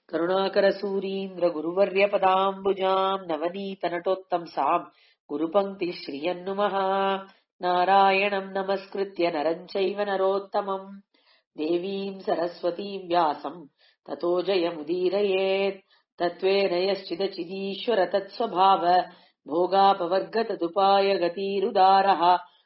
करुणाकरसूरीन्द्रगुरुवर्यपदाम्बुजाम् नवनीतनटोत्तंसाम् गुरुपङ्क्तिः श्रियन्नुमः नारायणम् नमस्कृत्य नरम् चैव नरोत्तमम् देवीम् सरस्वतीम् व्यासम् ततो जयमुदीरयेत् तत्त्वेन यश्चिदचिदीश्वर तत्स्वभाव भोगापवर्गतदुपाय गतीरुदारः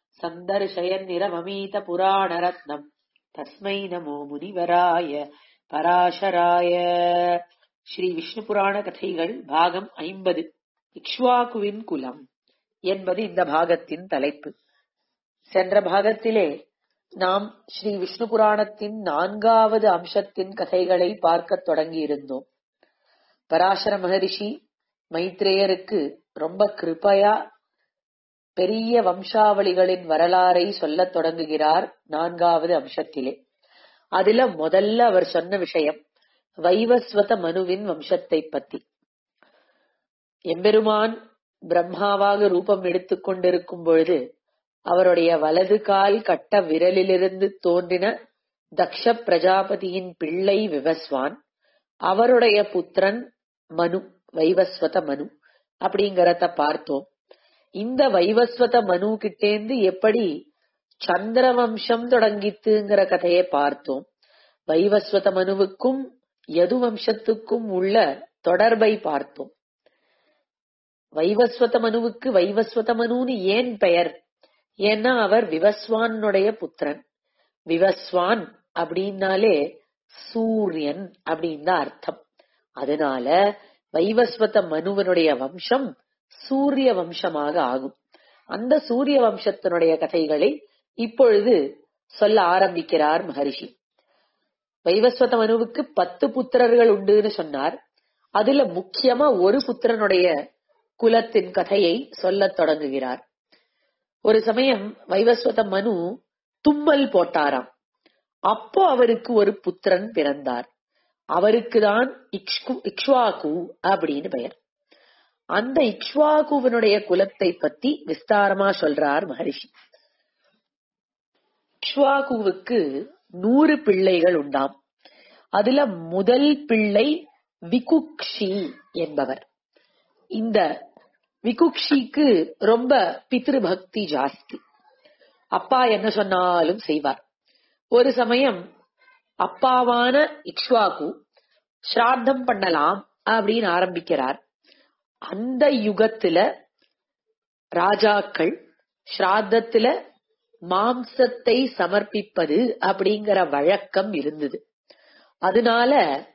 सन्दर्शयन्निरममीतपुराणरत्नम् तस्मै नमो முனிவராய பராசராய ஸ்ரீ விஷ்ணு புராண கதைகள் பாகம் ஐம்பது இக்ஷ்வாகுவின் குலம் என்பது இந்த பாகத்தின் தலைப்பு சென்ற பாகத்திலே நாம் ஸ்ரீ விஷ்ணு புராணத்தின் நான்காவது அம்சத்தின் கதைகளை பார்க்கத் தொடங்கி இருந்தோம் பராசர மகரிஷி மைத்ரேயருக்கு ரொம்ப கிருபையா பெரிய வம்சாவளிகளின் வரலாறை சொல்லத் தொடங்குகிறார் நான்காவது அம்சத்திலே அதுல முதல்ல அவர் சொன்ன விஷயம் வைவஸ்வத மனுவின் வம்சத்தை பத்தி எம்பெருமான் பிரம்மாவாக ரூபம் எடுத்துக் கொண்டிருக்கும் பொழுது அவருடைய வலது கால் கட்ட விரலிலிருந்து தோன்றின தக்ஷ பிரஜாபதியின் பிள்ளை விவஸ்வான் அவருடைய புத்திரன் மனு வைவஸ்வத மனு அப்படிங்கறத பார்த்தோம் இந்த வைவஸ்வத மனு கிட்டேந்து எப்படி சந்திர வம்சம் தொடங்கித்துங்கிற கதையை பார்த்தோம் வைவஸ்வத மனுவுக்கும் யது வம்சத்துக்கும் உள்ள தொடர்பை பார்த்தோம் வைவஸ்வத மனுவுக்கு வைவஸ்வத மனுன்னு ஏன் பெயர் ஏன்னா அவர் விவஸ்வானுடைய புத்திரன் விவஸ்வான் அப்படின்னாலே சூரியன் அப்படின்னு தான் அர்த்தம் அதனால வைவஸ்வத மனுவனுடைய வம்சம் சூரிய வம்சமாக ஆகும் அந்த சூரிய வம்சத்தினுடைய கதைகளை இப்பொழுது சொல்ல ஆரம்பிக்கிறார் மகரிஷி வைவஸ்வத மனுவுக்கு பத்து புத்திரர்கள் உண்டுன்னு சொன்னார் அதுல முக்கியமா ஒரு புத்திரனுடைய குலத்தின் கதையை சொல்லத் தொடங்குகிறார் ஒரு சமயம் வைவஸ்வத மனு தும்மல் போட்டாராம் அப்போ அவருக்கு ஒரு புத்திரன் பிறந்தார் அவருக்குதான் இக்ஷ்வாகு அப்படின்னு பெயர் அந்த இக்ஷ்வாகுவனுடைய குலத்தை பத்தி விஸ்தாரமா சொல்றார் மகரிஷி இக்ஷ்வாகுவுக்கு நூறு பிள்ளைகள் உண்டாம் அதுல முதல் பிள்ளை விகுக்ஷி என்பவர் இந்த விகுக்ஷிக்கு ரொம்ப பித்ருபக்தி ஜாஸ்தி அப்பா என்ன சொன்னாலும் செய்வார் ஒரு சமயம் அப்பாவான இக்ஷ்வாகு ஸ்ராத்தம் பண்ணலாம் அப்படின்னு ஆரம்பிக்கிறார் அந்த யுகத்துல ராஜாக்கள் ஸ்ராத்தத்துல மாம்சத்தை சமர்ப்பிப்பது அப்படிங்கிற வழக்கம் இருந்தது அதனால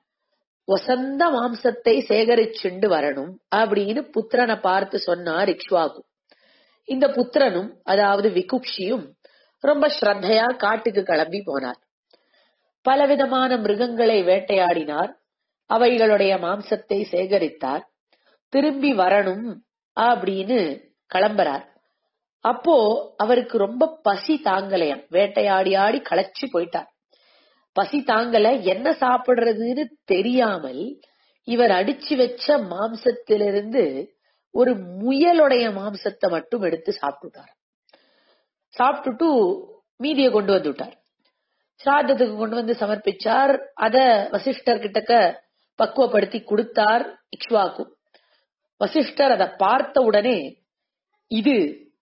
வசந்த மாம்சத்தை சேகரிச்சுண்டு வரணும் அப்படின்னு புத்திரனை பார்த்து சொன்னார் இக்ஷ்வாகு இந்த புத்திரனும் அதாவது விகுக்ஷியும் ரொம்ப ஸ்ரத்தையா காட்டுக்கு கிளம்பி போனார் பலவிதமான மிருகங்களை வேட்டையாடினார் அவைகளுடைய மாம்சத்தை சேகரித்தார் திரும்பி வரணும் அப்படின்னு கிளம்புறார் அப்போ அவருக்கு ரொம்ப பசி தாங்கலையாம் வேட்டையாடி ஆடி களைச்சு போயிட்டார் பசி தாங்கல என்ன சாப்பிடுறதுன்னு தெரியாமல் இவர் அடிச்சு வச்ச மாம்சத்திலிருந்து ஒரு முயலுடைய மாம்சத்தை மட்டும் எடுத்து சாப்பிட்டுட்டார் சாப்பிட்டுட்டு மீதிய கொண்டு வந்து விட்டார் சிராதத்துக்கு கொண்டு வந்து சமர்ப்பிச்சார் அத வசிஷ்டர் கிட்டக்க பக்குவப்படுத்தி கொடுத்தார் இக்ஷ்வாக்கு வசிஷ்டர் அதை பார்த்த உடனே இது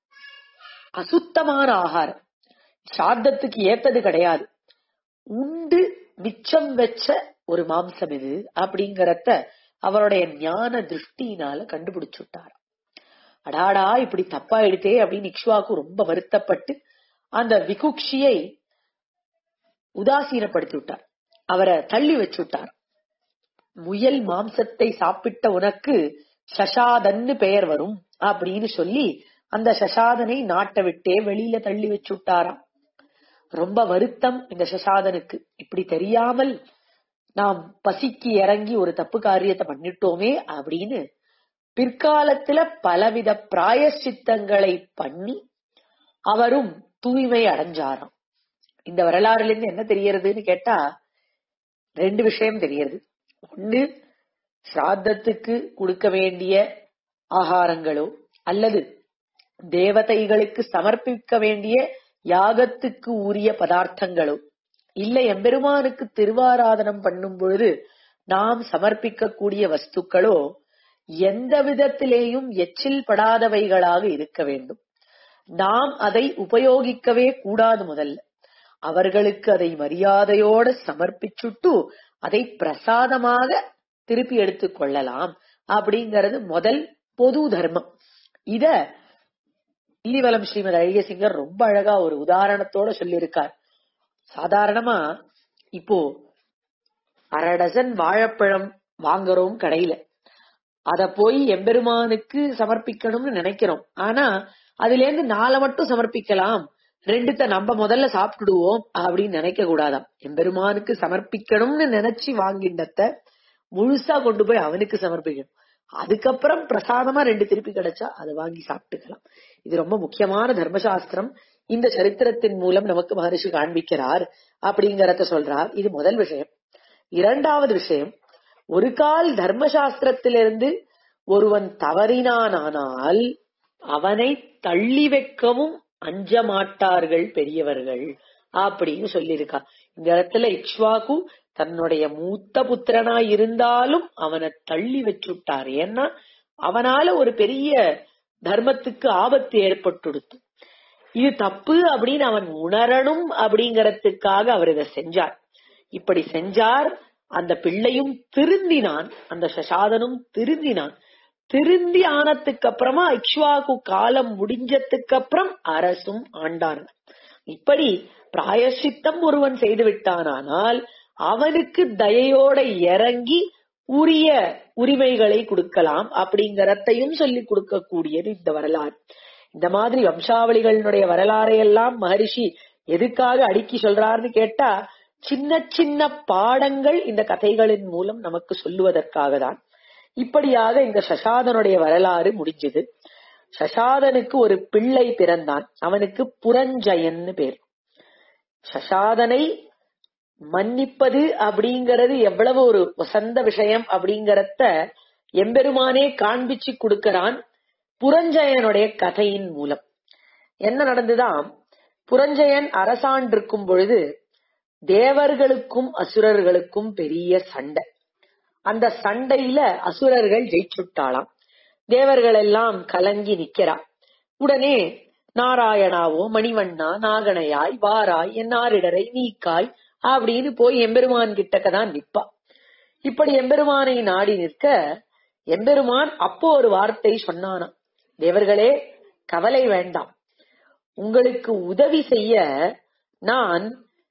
அசுத்தமான ஆகாரம் சாத்தத்துக்கு ஏத்தது கிடையாது உண்டு மிச்சம் வச்ச ஒரு மாம்சம் இது அப்படிங்கறத அவருடைய ஞான திருஷ்டினால கண்டுபிடிச்சுட்டார் அடாடா இப்படி தப்பா எடுத்தே அப்படின்னு இக்ஷ்வாக்கு ரொம்ப வருத்தப்பட்டு அந்த விகுக்ஷியை உதாசீனப்படுத்தி விட்டார் அவரை தள்ளி வச்சு விட்டார் முயல் மாம்சத்தை சாப்பிட்ட உனக்கு சசாதன்னு பெயர் வரும் அப்படின்னு சொல்லி அந்த சசாதனை நாட்டை விட்டே வெளியில தள்ளி வச்சு விட்டாராம் ரொம்ப வருத்தம் இந்த சசாதனுக்கு இப்படி தெரியாமல் நாம் பசிக்கு இறங்கி ஒரு தப்பு காரியத்தை பண்ணிட்டோமே அப்படின்னு பிற்காலத்துல பலவித பிராயசித்தங்களை பண்ணி அவரும் தூய்மை அடைஞ்சாராம் இந்த வரலாறுல இருந்து என்ன தெரியறதுன்னு கேட்டா ரெண்டு விஷயம் தெரியறது ஒண்ணு சிராத்தத்துக்கு கொடுக்க வேண்டிய ஆகாரங்களோ அல்லது தேவதைகளுக்கு சமர்ப்பிக்க வேண்டிய யாகத்துக்கு உரிய பதார்த்தங்களோ இல்ல எம்பெருமானுக்கு திருவாராதனம் பண்ணும் பொழுது நாம் சமர்ப்பிக்கக்கூடிய வஸ்துக்களோ எந்த விதத்திலேயும் எச்சில் படாதவைகளாக இருக்க வேண்டும் நாம் அதை உபயோகிக்கவே கூடாது முதல்ல அவர்களுக்கு அதை மரியாதையோட சமர்ப்பிச்சுட்டு அதை பிரசாதமாக திருப்பி எடுத்துக் கொள்ளலாம் அப்படிங்கறது முதல் பொது தர்மம் இத இல்லிவலம் ஸ்ரீமத் அழகியசிங்கர் ரொம்ப அழகா ஒரு உதாரணத்தோட சொல்லியிருக்கார் சாதாரணமா இப்போ அரை டசன் வாழைப்பழம் வாங்குறோம் கடையில அத போய் எம்பெருமானுக்கு சமர்ப்பிக்கணும்னு நினைக்கிறோம் ஆனா அதுல இருந்து நாளை மட்டும் சமர்ப்பிக்கலாம் ரெண்டுத்த நம்ம முதல்ல சாப்பிட்டுடுவோம் அப்படின்னு நினைக்க கூடாதாம் எம்பெருமானுக்கு சமர்ப்பிக்கணும்னு நினைச்சு வாங்கிண்டத்த முழுசா கொண்டு போய் அவனுக்கு சமர்ப்பிக்கணும் அதுக்கப்புறம் பிரசாதமா ரெண்டு திருப்பி கிடைச்சா அதை வாங்கி சாப்பிட்டுக்கலாம் இது ரொம்ப முக்கியமான தர்மசாஸ்திரம் இந்த சரித்திரத்தின் மூலம் நமக்கு மகரிஷி காண்பிக்கிறார் அப்படிங்கறத சொல்றார் இது முதல் விஷயம் இரண்டாவது விஷயம் ஒரு கால் தர்மசாஸ்திரத்திலிருந்து ஒருவன் தவறினானால் அவனை தள்ளி வைக்கவும் அஞ்ச மாட்டார்கள் பெரியவர்கள் அப்படின்னு சொல்லியிருக்கா இந்த இடத்துல இக்ஷ்வாக்கு தன்னுடைய மூத்த புத்திரனா இருந்தாலும் அவனை தள்ளி வச்சுட்டார் ஏன்னா அவனால ஒரு பெரிய தர்மத்துக்கு ஆபத்து ஏற்பட்டுடுத்து இது தப்பு அப்படின்னு அவன் உணரணும் அப்படிங்கறதுக்காக அவர் இதை செஞ்சார் இப்படி செஞ்சார் அந்த பிள்ளையும் திருந்தினான் அந்த சசாதனும் திருந்தினான் திருந்தி ஆனதுக்கு அப்புறமா இக்ஷ்வாகு காலம் முடிஞ்சதுக்கு அப்புறம் அரசும் ஆண்டான் இப்படி பிராயசித்தம் ஒருவன் செய்து விட்டானால் அவனுக்கு தயையோட இறங்கி உரிய உரிமைகளை கொடுக்கலாம் அப்படிங்கறதையும் சொல்லி கொடுக்கக்கூடியது இந்த வரலாறு இந்த மாதிரி வம்சாவளிகளினுடைய வரலாறை எல்லாம் மகரிஷி எதுக்காக அடுக்கி சொல்றாருன்னு கேட்டா சின்ன சின்ன பாடங்கள் இந்த கதைகளின் மூலம் நமக்கு சொல்லுவதற்காக தான் இப்படியாக இந்த சசாதனுடைய வரலாறு முடிஞ்சது சசாதனுக்கு ஒரு பிள்ளை பிறந்தான் அவனுக்கு புரஞ்சயன்னு பேர் சசாதனை மன்னிப்பது அப்படிங்கறது எவ்வளவு ஒரு வசந்த விஷயம் அப்படிங்கறத எம்பெருமானே காண்பிச்சு கொடுக்கறான் புரஞ்சயனுடைய கதையின் மூலம் என்ன நடந்துதான் புரஞ்சயன் அரசாண்டிருக்கும் பொழுது தேவர்களுக்கும் அசுரர்களுக்கும் பெரிய சண்டை அந்த சண்டையில அசுரர்கள் ஜெயிச்சுட்டாளாம் தேவர்கள் எல்லாம் கலங்கி நிக்கிறா உடனே நாராயணாவோ மணிவண்ணா நாகனையாய் வாராய் என்னாரிடரை நீக்காய் அப்படின்னு போய் எம்பெருமான் கிட்டக்கதான் நிப்பா இப்படி எம்பெருமானை நாடி நிற்க எம்பெருமான் அப்போ ஒரு வார்த்தை சொன்னானாம் தேவர்களே கவலை வேண்டாம் உங்களுக்கு உதவி செய்ய நான்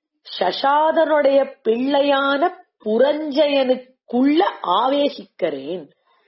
சசாதனுடைய பிள்ளையான புரஞ்சயனுக்குள்ள ஆவேசிக்கிறேன்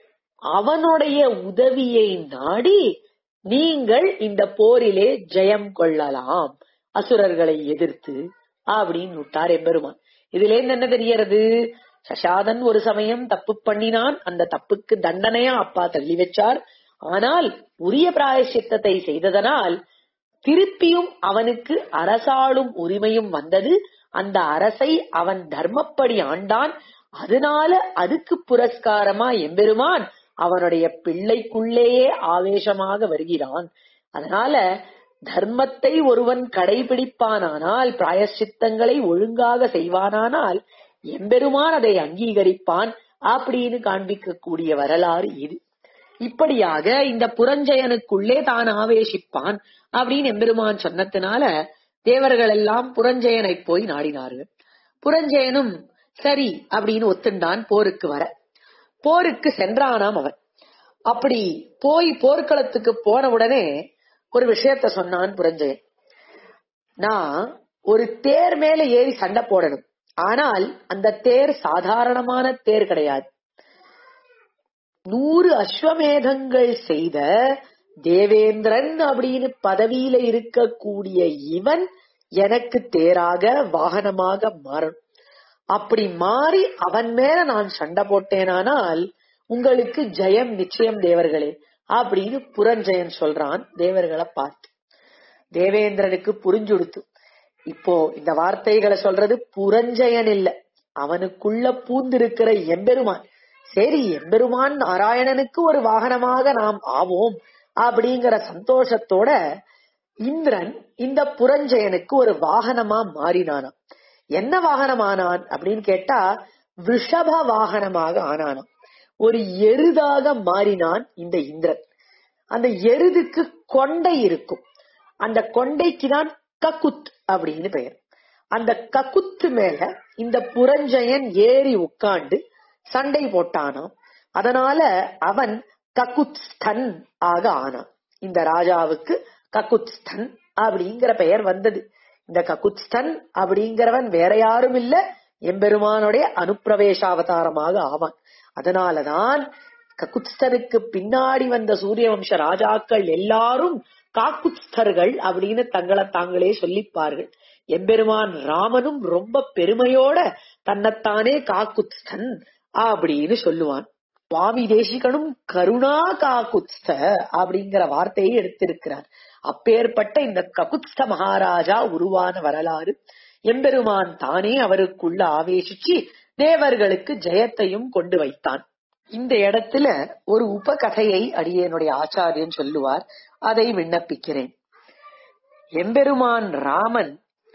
அவனுடைய உதவியை நாடி நீங்கள் இந்த போரிலே ஜெயம் கொள்ளலாம் அசுரர்களை எதிர்த்து அப்படின்னு விட்டார் எம்பெருமான் இதுல இருந்து என்ன தெரியறது சசாதன் ஒரு சமயம் தப்பு பண்ணினான் அந்த தப்புக்கு தண்டனையா அப்பா தள்ளி வச்சார் ஆனால் உரிய பிராயசித்தத்தை செய்ததனால் திருப்பியும் அவனுக்கு அரசாளும் உரிமையும் வந்தது அந்த அரசை அவன் தர்மப்படி ஆண்டான் அதனால அதுக்கு புரஸ்காரமா எம்பெருமான் அவனுடைய பிள்ளைக்குள்ளேயே ஆவேசமாக வருகிறான் அதனால தர்மத்தை ஒருவன் கடைபிடிப்பானானால் பிராயசித்தங்களை ஒழுங்காக செய்வானானால் எம்பெருமான் அதை அங்கீகரிப்பான் அப்படின்னு காண்பிக்கக்கூடிய வரலாறு இது இப்படியாக இந்த புரஞ்சயனுக்குள்ளே தான் ஆவேசிப்பான் அப்படின்னு எம்பெருமான் சொன்னதுனால தேவர்கள் எல்லாம் புரஞ்சயனை போய் நாடினார்கள் புரஞ்சயனும் சரி அப்படின்னு ஒத்துண்டான் போருக்கு வர போருக்கு சென்றானாம் அவன் அப்படி போய் போர்க்களத்துக்கு போன உடனே ஒரு விஷயத்த சொன்னான் புரஞ்சயன் நான் ஒரு தேர் மேல ஏறி சண்டை போடணும் ஆனால் அந்த தேர் சாதாரணமான தேர் கிடையாது நூறு அஸ்வமேதங்கள் செய்த தேவேந்திரன் அப்படின்னு பதவியில இருக்கக்கூடிய இவன் எனக்கு தேராக வாகனமாக மாறணும் அப்படி மாறி அவன் மேல நான் சண்டை போட்டேனானால் உங்களுக்கு ஜெயம் நிச்சயம் தேவர்களே அப்படின்னு புரஞ்சயன் சொல்றான் தேவர்களை பார்த்து தேவேந்திரனுக்கு புரிஞ்சுடுத்து இப்போ இந்த வார்த்தைகளை சொல்றது புரஞ்சயன் இல்ல அவனுக்குள்ள பூந்திருக்கிற எம்பெருமான் சரி எம்பெருமான் நாராயணனுக்கு ஒரு வாகனமாக நாம் ஆவோம் அப்படிங்கிற சந்தோஷத்தோட இந்திரன் இந்த புரஞ்சயனுக்கு ஒரு வாகனமா மாறினானாம் என்ன வாகனமானான் அப்படின்னு கேட்டா விஷப வாகனமாக ஆனானாம் ஒரு எருதாக மாறினான் இந்த இந்திரன் அந்த எருதுக்கு கொண்டை இருக்கும் அந்த கொண்டைக்கு தான் கக்குத் அப்படின்னு பெயர் அந்த கக்குத்து மேல இந்த புரஞ்சயன் ஏறி உட்கார்ந்து சண்டை போட்டானாம் அதனால அவன் கக்குத்ஸ்தன் ஆக ஆனான் இந்த ராஜாவுக்கு கக்குத்ஸ்தன் அப்படிங்கிற பெயர் வந்தது இந்த கக்குத்ஸ்தன் அப்படிங்கிறவன் வேற யாரும் இல்ல எம்பெருமானுடைய அனுப்பிரவேசாவதாரமாக ஆவான் அதனாலதான் கக்குத்ஸ்தனுக்கு பின்னாடி வந்த சூரிய வம்ச ராஜாக்கள் எல்லாரும் காக்குத்ஸ்தர்கள் அப்படின்னு தங்களை தாங்களே சொல்லிப்பார்கள் எம்பெருமான் ராமனும் ரொம்ப பெருமையோட தன்னைத்தானே காக்குத்ஸ்தன் அப்படின்னு சொல்லுவான் சுவாமி தேசிகனும் கருணா காக்குத்ஸ்த அப்படிங்கிற வார்த்தையை எடுத்திருக்கிறார் அப்பேற்பட்ட இந்த ககுத்ஸ்த மகாராஜா உருவான வரலாறு எம்பெருமான் தானே அவருக்குள்ள ஆவேசிச்சு தேவர்களுக்கு ஜெயத்தையும் கொண்டு வைத்தான் இந்த இடத்துல ஒரு உபகதையை அடியனுடைய ஆச்சாரியன் சொல்லுவார் அதை விண்ணப்பிக்கிறேன் எம்பெருமான் ராமன்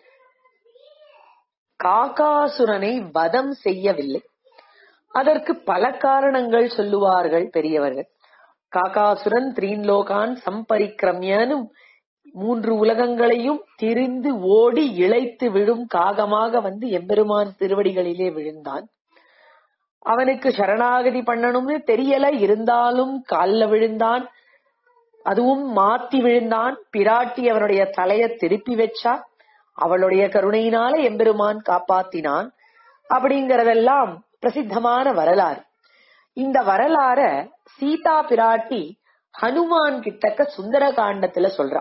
காகாசுரனை வதம் செய்யவில்லை அதற்கு பல காரணங்கள் சொல்லுவார்கள் பெரியவர்கள் காகாசுரன் த்ரீன்லோகான் சம்பரிக்கிரமியனும் மூன்று உலகங்களையும் திரிந்து ஓடி இழைத்து விழும் காகமாக வந்து எம்பெருமான் திருவடிகளிலே விழுந்தான் அவனுக்கு சரணாகதி பண்ணணும்னு தெரியல இருந்தாலும் கால்ல விழுந்தான் அதுவும் மாத்தி விழுந்தான் பிராட்டி அவனுடைய தலைய திருப்பி வச்சா அவளுடைய கருணையினால எம்பெருமான் காப்பாத்தினான் அப்படிங்கறதெல்லாம் பிரசித்தமான வரலாறு இந்த வரலாற சீதா பிராட்டி ஹனுமான் கிட்டக்க சுந்தர காண்டத்துல சொல்றா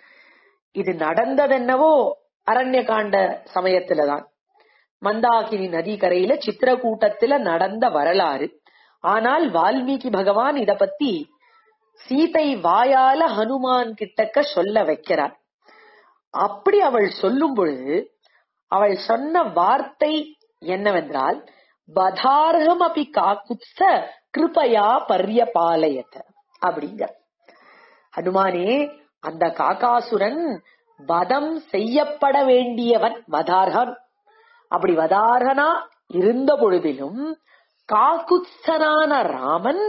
இது நடந்ததென்னவோ அரண்ய காண்ட சமயத்துலதான் மந்தாகினி நதி கரையில சித்திரக்கூட்டத்துல நடந்த வரலாறு ஆனால் வால்மீகி பகவான் இத பத்தி சீதை வாயால ஹனுமான் கிட்டக்க சொல்ல வைக்கிறார் அப்படி அவள் சொல்லும் பொழுது அவள் சொன்ன வார்த்தை என்னவென்றால் பதார்கம் அப்படி காக்குத்ஸ கிருபயா பர்ய பாலயத்த அப்படிங்கிற ஹனுமானே அந்த காகாசுரன் வதம் செய்யப்பட வேண்டியவன் வதார்கன் அப்படி வதார்கனா இருந்த பொழுதிலும் காக்குத்சனான ராமன்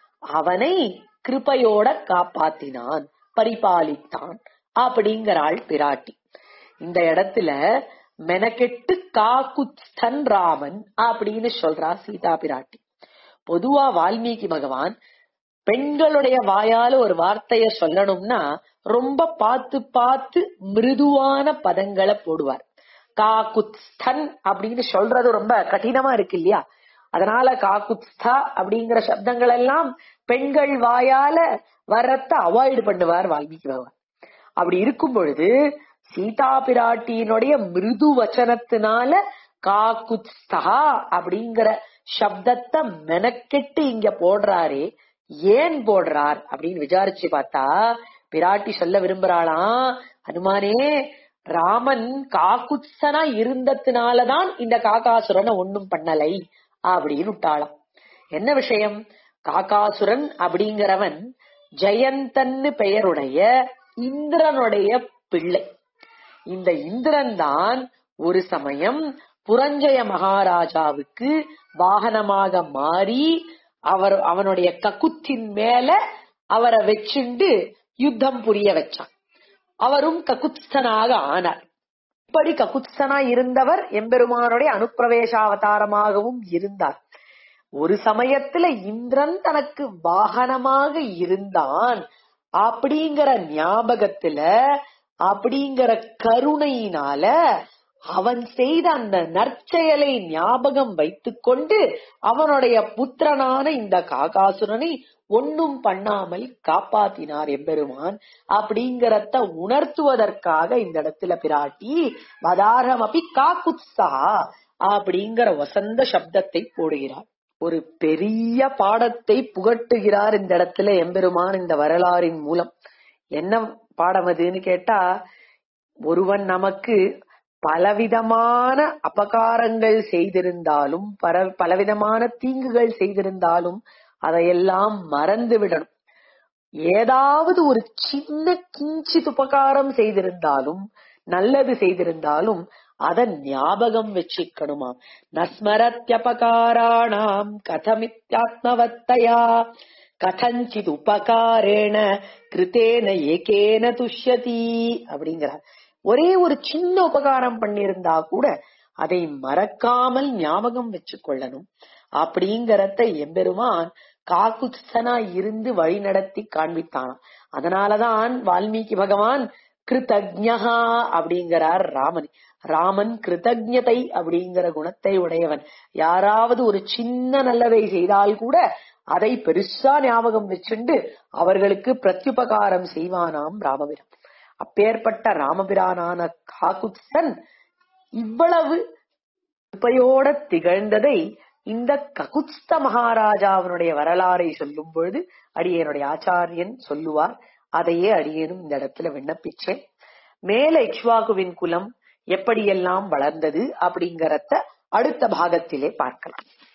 அவனை கிருபையோட காப்பாத்தினான் பரிபாலித்தான் அப்படிங்கிறாள் பிராட்டி இந்த இடத்துல மெனக்கெட்டு காக்குத்ஸ்தன் ராமன் அப்படின்னு சொல்றா சீதா பிராட்டி பொதுவா வால்மீகி பகவான் பெண்களுடைய வாயால ஒரு வார்த்தைய சொல்லணும்னா ரொம்ப பார்த்து பார்த்து மிருதுவான பதங்களை போடுவார் காக்குத்ஸ்தன் அப்படின்னு சொல்றது ரொம்ப கடினமா இருக்கு இல்லையா அதனால காக்குத்ஸ்தா அப்படிங்கிற சப்தங்கள் எல்லாம் பெண்கள் வாயால வரத்த அவாய்டு பண்ணுவார் வால்மீகி பகவான் அப்படி இருக்கும் பொழுது சீதா பிராட்டியினுடைய மிருது வச்சனத்தினால காக்குத்ஸ்தா அப்படிங்கிற சப்தத்தை மெனக்கெட்டு இங்க போடுறாரே ஏன் போடுறார் அப்படின்னு விசாரிச்சு பார்த்தா பிராட்டி சொல்ல விரும்புறாளாம் ஹனுமானே ராமன் காக்குத்சனா இருந்ததுனாலதான் இந்த காக்காசுரனை ஒண்ணும் பண்ணலை அப்படின்னு விட்டாளாம் என்ன விஷயம் காக்காசுரன் அப்படிங்கிறவன் ஜெயந்தன்னு பெயருடைய இந்திரனுடைய பிள்ளை இந்த இந்திரன் தான் ஒரு சமயம் புரஞ்சய மகாராஜாவுக்கு வாகனமாக மாறி அவர் அவனுடைய கக்குத்தின் மேல அவரை வச்சுண்டு யுத்தம் புரிய வச்சான் அவரும் ககுத்ஸ்தனாக ஆனார் இப்படி ககுத்ஸ்தனா இருந்தவர் எம்பெருமானுடைய அனுப்பிரவேசாவதாரமாகவும் இருந்தார் ஒரு சமயத்துல இந்திரன் தனக்கு வாகனமாக இருந்தான் அப்படிங்கிற ஞாபகத்துல அப்படிங்கிற கருணையினால அவன் செய்த அந்த நற்செயலை ஞாபகம் வைத்துக்கொண்டு அவனுடைய புத்திரனான இந்த காகாசுரனை ஒன்னும் பண்ணாமல் காப்பாத்தினார் எம்பெருமான் அப்படிங்கறத உணர்த்துவதற்காக இந்த இடத்துல பிராட்டி வதாரம் அப்படி காக்குத்ஸா அப்படிங்கிற வசந்த சப்தத்தை போடுகிறார் ஒரு பெரிய பாடத்தை புகட்டுகிறார் இந்த இடத்துல எம்பெருமான் இந்த வரலாறின் மூலம் என்ன பாடம் அதுன்னு கேட்டா ஒருவன் நமக்கு பலவிதமான அபகாரங்கள் செய்திருந்தாலும் பல பலவிதமான தீங்குகள் செய்திருந்தாலும் அதையெல்லாம் மறந்து விடணும் ஏதாவது ஒரு சின்ன கிஞ்சித் உபகாரம் செய்திருந்தாலும் நல்லது செய்திருந்தாலும் அத ஞாபகம் வச்சுக்கணுமா நஸ்மரத்யபகாராணாம் கதமித்யாத்மவத்தயா கதஞ்சித் உபகாரேண கிருத்தேன ஏகேன துஷ்யதி அப்படிங்கிறார் ஒரே ஒரு சின்ன உபகாரம் பண்ணியிருந்தா கூட அதை மறக்காமல் ஞாபகம் வச்சு கொள்ளணும் அப்படிங்கறத எம்பெருமான் காக்குத்சனா இருந்து வழி நடத்தி காண்பித்தானாம் அதனாலதான் வால்மீகி பகவான் கிருதஜ்ஞா அப்படிங்கிறார் ராமன் ராமன் கிருதஜதை அப்படிங்கிற குணத்தை உடையவன் யாராவது ஒரு சின்ன நல்லதை செய்தால் கூட அதை பெருசா ஞாபகம் வச்சுண்டு அவர்களுக்கு பிரத்யுபகாரம் செய்வானாம் ராமபிரான் அப்பேற்பட்ட ராமபிரானான காக்குத்சன் இவ்வளவு கிருப்பையோட திகழ்ந்ததை இந்த ககுஸ்த மகாராஜாவினுடைய வரலாறை சொல்லும் பொழுது அடியனுடைய ஆச்சாரியன் சொல்லுவார் அதையே அடியேனும் இந்த இடத்துல விண்ணப்பிச்சேன் மேல இக்ஷ்வாகுவின் குலம் எப்படியெல்லாம் வளர்ந்தது அப்படிங்கறத அடுத்த பாகத்திலே பார்க்கலாம்